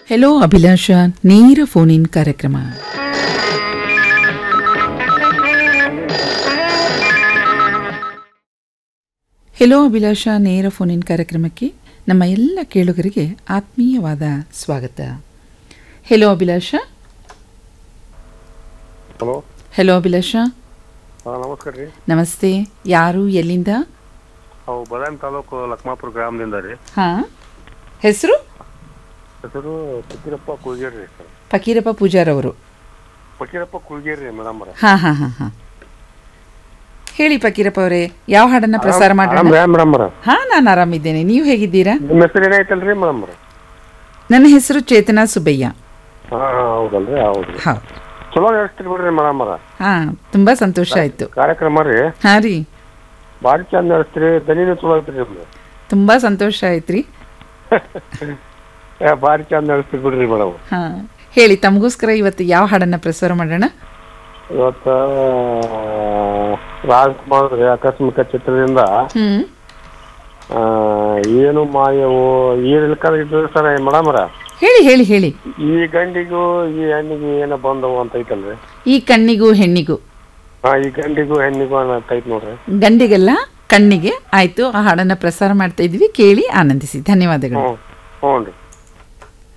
hello ಅಭಿಲಾಷ ನೇರ phone in ಕಾರ್ಯಕ್ರಮ hello ಅಭಿಲಾಷ ನೇರ ಫೋನ್ ಇನ್ ಕಾರ್ಯಕ್ರಮಕ್ಕೆ ನಮ್ಮ ಎಲ್ಲ ಕೇಳುಗರಿಗೆ ಆತ್ಮೀಯವಾದ ಸ್ವಾಗತ hello Abhilasha hello hello Abhilasha ಹಾಂ ನಮಸ್ಕಾರ ರೀ ನಮಸ್ತೆ ಯಾರು ಎಲ್ಲಿಂದ ಅವು ಬದಾಮಿ ತಾಲೂಕು ಲಕ್ಮಾಪುರ ಗ್ರಾಮದಿಂದ ರೀ ಹಾಂ ಹೆಸರು ಹೆಸರು ಫಕೀರಪ್ಪ ಕುಳ್ಗೇರಿ ರೀ ಸರ್ ಫಕೀರಪ್ಪ ಪೂಜಾರವರು ಫಕೀರಪ್ಪ ಕುಳ್ಗೇರಿ ರೀ ಮೇಡಮ್ ಅವ್ರ ಹಾಂ ಹಾಂ ಹಾಂ ಹಾಂ ಹೇಳಿ ಫಕೀರಪ್ಪ ಅವರೇ ಯಾವ ಹಾಡನ್ನ ಪ್ರಸಾರ ಮಾಡೋಣ ಮೇಡಮ್ ಅವ್ರ ಹಾ ನಾನು ಆರಾಮಿದ್ದೇನೆ ನೀವು ಹೇಗಿದ್ದೀರಾ ನಿಮ್ಮ ಹೆಸರು ಏನಾಯ್ತಲ್ರಿ ಮೇಡಮ್ ಅವ್ರ ನನ್ನ ಹೆಸರು ಚೇತನಾ ಸುಬ್ಬಯ್ಯ ಹಾಂ ಹಾಂ ಹೌದಲ್ರಿ ಹೌದು ಹೌದು ಚಲೋ ನಡೆಸ್ತೀರಿ ಬಿಡ್ರಿ ಮೇಡಮ್ ಅವ್ರ ಹಾ ತುಂಬಾ ಸಂತೋಷ ಆಯ್ತು ಕಾರ್ಯಕ್ರಮ ರೀ ಹಾ ರೀ ಭಾರಿ ಚಂದ ನಡೆಸ್ತೀರಿ ದನಿನೂ ಚಲೋ ಐತ್ರಿ ನಿಮ್ದು ತುಂಬಾ ಸಂತೋಷ ಆಯ್ತ್ರಿ ಏ, ಭಾರಿ ಚಂದ ನಡೆಸ್ತೀರಿ ಬಿಡ್ರಿ ಮೇಡಮ್ ಹಾ ಹೇಳಿ ತಮಗೋಸ್ಕರ ಇವತ್ತು ಯಾವ ಹಾಡನ್ನ ಪ್ರಸಾರ ಮಾಡೋಣ ಇವತ್ತು ರಾಜ್ಕುಮಾರ್ ರೀ ಆಕಸ್ಮಿಕ ಚಿತ್ರದಿಂದ ಹ್ಮ್ ಆ, ಏನು ಮಾಯವೋ ಏನು ಇಲ್ಕಂದ್ರೆ ಸರ್ ಮೇಡಮ್ ಅವ್ರ ಹೇಳಿ ಹೇಳಿ ಹೇಳಿ ಈ ಗಂಡಿಗೂ ಈ ಹೆಣ್ಣಿಗೂ ಏನೋ ಬಂದವು ಅಂತ ಐತಲ್ರಿ ಈ ಕಣ್ಣಿಗೂ ಹೆಣ್ಣಿಗೂ ಹಾ ಈ ಗಂಡಿಗೂ ಹೆಣ್ಣಿಗೂ ಅಂತ ಐತ್ ನೋಡ್ರಿ ಗಂಡಿಗೆಲ್ಲ ಕಣ್ಣಿಗೆ ಆಯ್ತು ಆ ಹಾಡನ್ನ ಪ್ರಸಾರ ಮಾಡ್ತಾ ಇದ್ವಿ ಕೇಳಿ ಆನಂದಿಸಿ ಧನ್ಯವಾದಗಳು ಹ್ಞೂ ಹ್ಞೂ ರೀ